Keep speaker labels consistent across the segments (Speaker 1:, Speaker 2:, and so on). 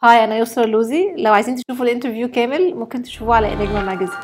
Speaker 1: هاي انا يسرا لوزي لو عايزين تشوفوا الانترفيو كامل ممكن تشوفوه على انجما ماجازين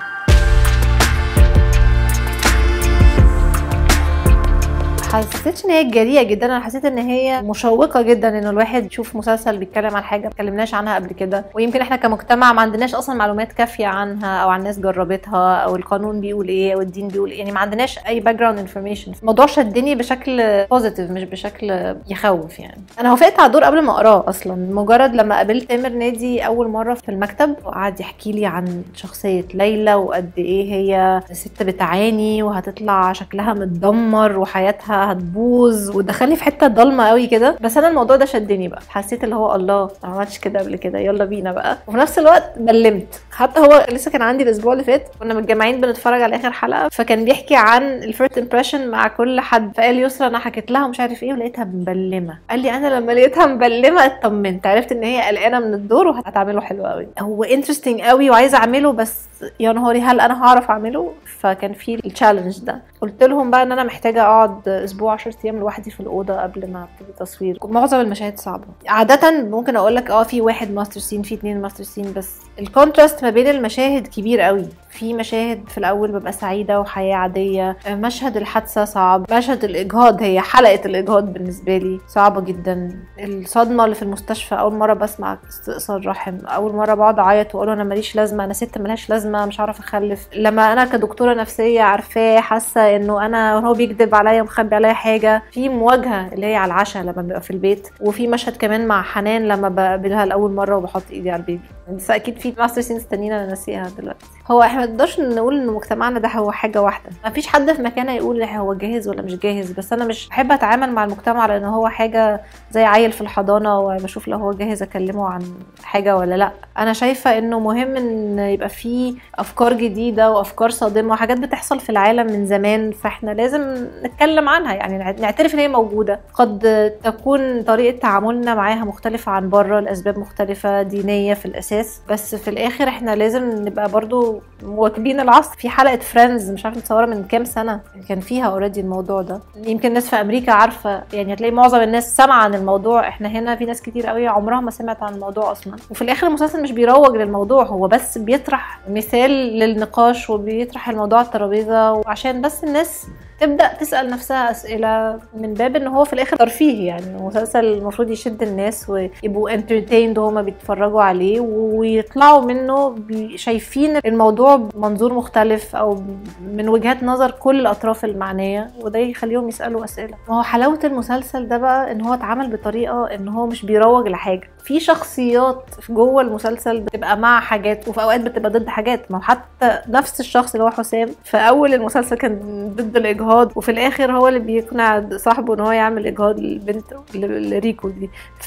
Speaker 1: حسيتش ان هي جريئه جدا انا حسيت ان هي مشوقه جدا ان الواحد يشوف مسلسل بيتكلم عن حاجه ما اتكلمناش عنها قبل كده ويمكن احنا كمجتمع ما عندناش اصلا معلومات كافيه عنها او عن ناس جربتها او القانون بيقول ايه او الدين بيقول ايه يعني ما عندناش اي باك جراوند انفورميشن الموضوع شدني بشكل بوزيتيف مش بشكل يخوف يعني انا وافقت على الدور قبل ما اقراه اصلا مجرد لما قابلت تامر نادي اول مره في المكتب وقعد يحكي لي عن شخصيه ليلى وقد ايه هي ست بتعاني وهتطلع شكلها متدمر وحياتها هتبوظ ودخلني في حته ضلمه قوي كده بس انا الموضوع ده شدني بقى حسيت اللي هو الله ما عملتش كده قبل كده يلا بينا بقى وفي نفس الوقت بلمت حتى هو لسه كان عندي الاسبوع اللي فات كنا متجمعين بنتفرج على اخر حلقه فكان بيحكي عن الفيرست امبريشن مع كل حد فقال يسرا انا حكيت لها ومش عارف ايه ولقيتها مبلمه قال لي انا لما لقيتها مبلمه اطمنت عرفت ان هي قلقانه من الدور وهتعمله حلو قوي هو انترستنج قوي وعايزه اعمله بس يا نهاري هل انا هعرف اعمله فكان في التشالنج ده قلت لهم بقى ان انا محتاجه اقعد اسبوع 10 ايام لوحدي في الاوضه قبل ما ابتدي تصوير معظم المشاهد صعبه عاده ممكن اقول لك اه في واحد ماستر سين في اتنين ماستر سين بس الكونتراست ما بين المشاهد كبير قوي في مشاهد في الاول ببقى سعيده وحياه عاديه مشهد الحادثه صعب مشهد الاجهاض هي حلقه الاجهاض بالنسبه لي صعبه جدا الصدمه اللي في المستشفى اول مره بسمع استئصال رحم اول مره بقعد اعيط واقول انا ماليش لازمه انا ست ملهاش لازمه مش هعرف اخلف لما انا كدكتوره نفسيه عارفاه حاسه انه انا هو بيكذب عليا ومخبي عليا حاجه في مواجهه اللي هي على العشاء لما بنبقى في البيت وفي مشهد كمان مع حنان لما بقابلها لاول مره وبحط ايدي على البيبي بس اكيد في ماستر سينز تانيين انا ناسيها دلوقتي هو احنا ما نقدرش نقول ان مجتمعنا ده هو حاجه واحده ما فيش حد في مكانه يقول هو جاهز ولا مش جاهز بس انا مش بحب اتعامل مع المجتمع على ان هو حاجه زي عيل في الحضانه وبشوف لو هو جاهز اكلمه عن حاجه ولا لا انا شايفه انه مهم ان يبقى في افكار جديده وافكار صادمه وحاجات بتحصل في العالم من زمان فاحنا لازم نتكلم عنها يعني نعترف ان هي موجوده قد تكون طريقه تعاملنا معاها مختلفه عن بره لاسباب مختلفه دينيه في الاساس بس في الاخر احنا لازم نبقى برضو مواكبين العصر في حلقه فريندز مش عارفه متصوره من كام سنه كان فيها اوريدي الموضوع ده يمكن الناس في امريكا عارفه يعني هتلاقي معظم الناس سامعه عن الموضوع احنا هنا في ناس كتير قوي عمرها ما سمعت عن الموضوع اصلا وفي الاخر المسلسل مش بيروج للموضوع هو بس بيطرح مثال للنقاش وبيطرح الموضوع على الترابيزه وعشان بس الناس تبدا تسال نفسها اسئله من باب ان هو في الاخر ترفيه يعني المسلسل المفروض يشد الناس ويبقوا انترتيند وهما بيتفرجوا عليه ويطلعوا منه شايفين الموضوع بمنظور مختلف او من وجهات نظر كل الاطراف المعنيه وده يخليهم يسالوا اسئله ما هو حلاوه المسلسل ده بقى ان هو اتعمل بطريقه ان هو مش بيروج لحاجه في شخصيات جوه المسلسل بتبقى مع حاجات وفي اوقات بتبقى ضد حاجات ما هو حتى نفس الشخص اللي هو حسام في اول المسلسل كان ضد الاجهاض وفي الاخر هو اللي بيقنع صاحبه ان هو يعمل اجهاض للبنت لريكو دي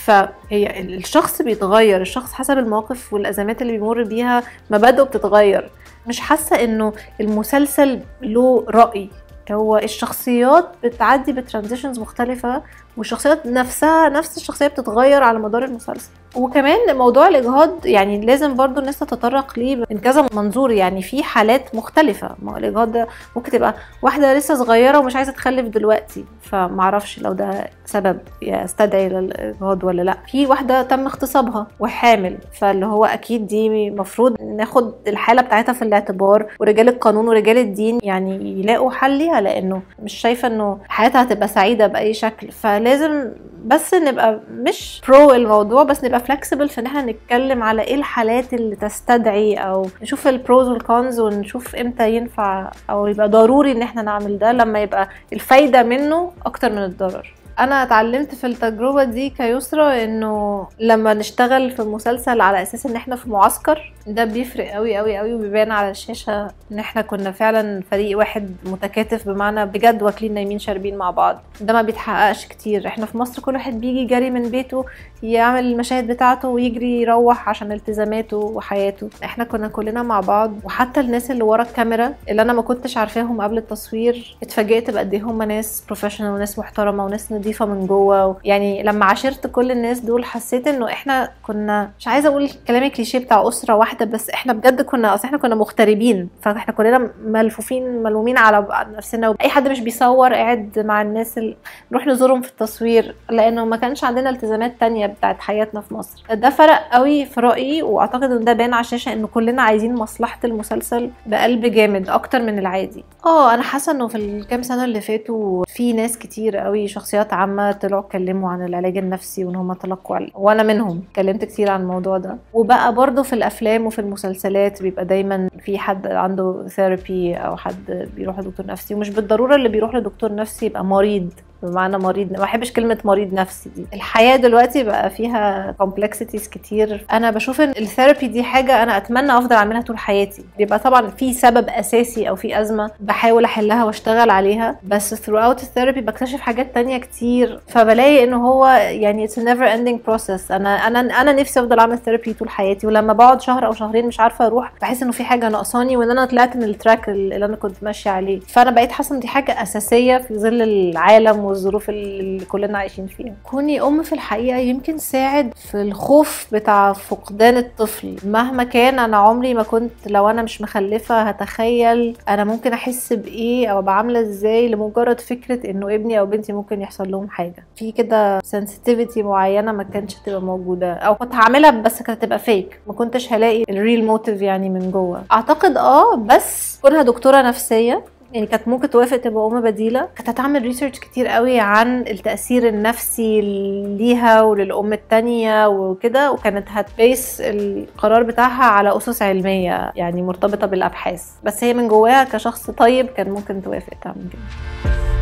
Speaker 1: فهي الشخص بيتغير الشخص حسب المواقف والازمات اللي بيمر بيها مبادئه بتتغير مش حاسه انه المسلسل له راي هو الشخصيات بتعدي بترانزيشنز مختلفة والشخصيات نفسها نفس الشخصية بتتغير على مدار المسلسل وكمان موضوع الإجهاض يعني لازم برضو الناس تتطرق ليه من كذا منظور يعني في حالات مختلفة ما الإجهاض ده ممكن تبقى واحدة لسه صغيرة ومش عايزة تخلف دلوقتي فمعرفش لو ده سبب يستدعي للإجهاض ولا لا في واحدة تم اغتصابها وحامل فاللي هو أكيد دي مفروض ناخد الحالة بتاعتها في الاعتبار ورجال القانون ورجال الدين يعني يلاقوا حل ليها لأنه مش شايفة إنه حياتها هتبقى سعيدة بأي شكل فلازم بس نبقى مش برو الموضوع بس نبقى فلكسبل في ان احنا نتكلم على ايه الحالات اللي تستدعي او نشوف البروز والكونز ونشوف امتى ينفع او يبقى ضروري ان احنا نعمل ده لما يبقى الفايده منه اكتر من الضرر انا اتعلمت في التجربه دي كيسرى انه لما نشتغل في مسلسل على اساس ان احنا في معسكر ده بيفرق قوي قوي قوي وبيبان على الشاشه ان احنا كنا فعلا فريق واحد متكاتف بمعنى بجد واكلين نايمين شاربين مع بعض ده ما بيتحققش كتير احنا في مصر كل واحد بيجي جري من بيته يعمل المشاهد بتاعته ويجري يروح عشان التزاماته وحياته احنا كنا كلنا مع بعض وحتى الناس اللي ورا الكاميرا اللي انا ما كنتش عارفاهم قبل التصوير اتفاجئت بقد ايه هم ناس بروفيشنال وناس محترمه وناس نظيفه من جوه يعني لما عاشرت كل الناس دول حسيت انه احنا كنا مش عايزه اقول كلام الكليشيه بتاع اسره واحده بس احنا بجد كنا اصل احنا كنا مغتربين فاحنا كلنا ملفوفين ملومين على نفسنا اي حد مش بيصور قاعد مع الناس اللي نروح نزورهم في التصوير لانه ما كانش عندنا التزامات تانية بتاعت حياتنا في مصر ده فرق قوي في رايي واعتقد ان ده بان على الشاشه انه كلنا عايزين مصلحه المسلسل بقلب جامد اكتر من العادي اه انا حاسه انه في الكام سنه اللي فاتوا في ناس كتير قوي شخصيات عامه طلعوا اتكلموا عن العلاج النفسي وان هم تلقوا عليه وانا منهم اتكلمت كتير عن الموضوع ده وبقى برضه في الافلام وفي المسلسلات بيبقى دايما في حد عنده ثيرابي او حد بيروح لدكتور نفسي ومش بالضروره اللي بيروح لدكتور نفسي يبقى مريض بمعنى مريض ما بحبش كلمه مريض نفسي دي الحياه دلوقتي بقى فيها كومبلكسيتيز كتير انا بشوف ان الثيرابي دي حاجه انا اتمنى افضل اعملها طول حياتي بيبقى طبعا في سبب اساسي او في ازمه بحاول احلها واشتغل عليها بس throughout الثيرابي بكتشف حاجات تانية كتير فبلاقي انه هو يعني it's a never ending process انا انا انا نفسي افضل اعمل ثيرابي طول حياتي ولما بقعد شهر او شهرين مش عارفه اروح بحس انه في حاجه ناقصاني وان انا طلعت من التراك اللي انا كنت ماشيه عليه فانا بقيت حاسه ان دي حاجه اساسيه في ظل العالم والظروف اللي كلنا عايشين فيها كوني ام في الحقيقه يمكن ساعد في الخوف بتاع فقدان الطفل مهما كان انا عمري ما كنت لو انا مش مخلفه هتخيل انا ممكن احس بايه او ابقى عامله ازاي لمجرد فكره انه ابني او بنتي ممكن يحصل لهم حاجه في كده سنسيتيفيتي معينه ما كانتش هتبقى موجوده او كنت هعملها بس كانت هتبقى فيك ما كنتش هلاقي الريل موتيف يعني من جوه اعتقد اه بس كونها دكتوره نفسيه يعني كانت ممكن توافق تبقى ام بديله كانت هتعمل ريسيرش كتير قوي عن التاثير النفسي ليها وللام التانية وكده وكانت هتبيس القرار بتاعها على اسس علميه يعني مرتبطه بالابحاث بس هي من جواها كشخص طيب كان ممكن توافق تعمل كده